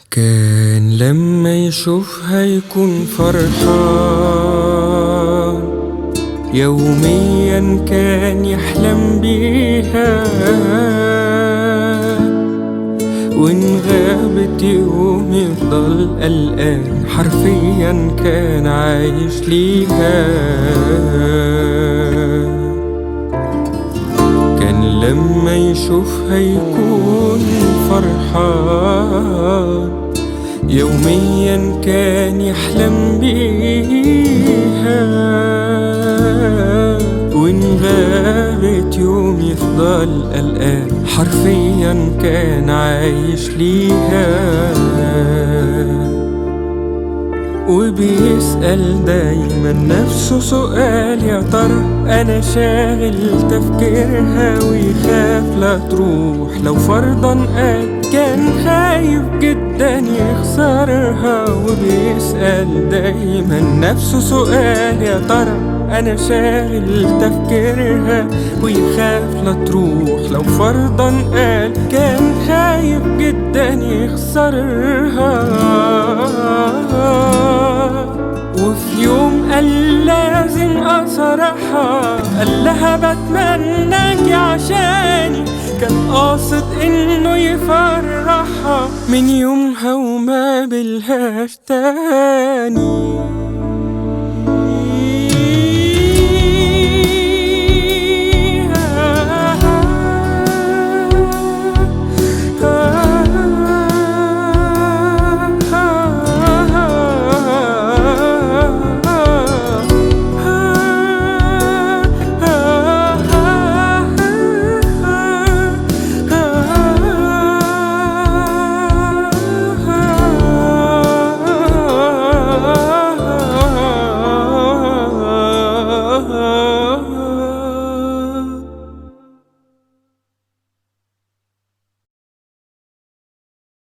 كان لما يشوفها يكون فرحان يوميا كان يحلم بيها وإن غابت يوم يفضل قلقان حرفيا كان عايش ليها كان لما يشوفها يكون فرحان يوميا كان يحلم بيها وإن غابت يوم يفضل قلقان حرفيا كان عايش ليها وبيسأل دايما نفسه سؤال يا ترى أنا شاغل تفكيرها ويخاف لا تروح لو فرضا قال كان خايف جدا يخسرها وبيسأل دايما نفسه سؤال يا ترى أنا شاغل تفكيرها ويخاف لا تروح لو فرضا قال كان خايف جدا يخسرها وفي يوم قال لازم أصرحها قال لها بتمناكي عشاني كان قاصد إنه يفرحها من يومها وما بلهاش تاني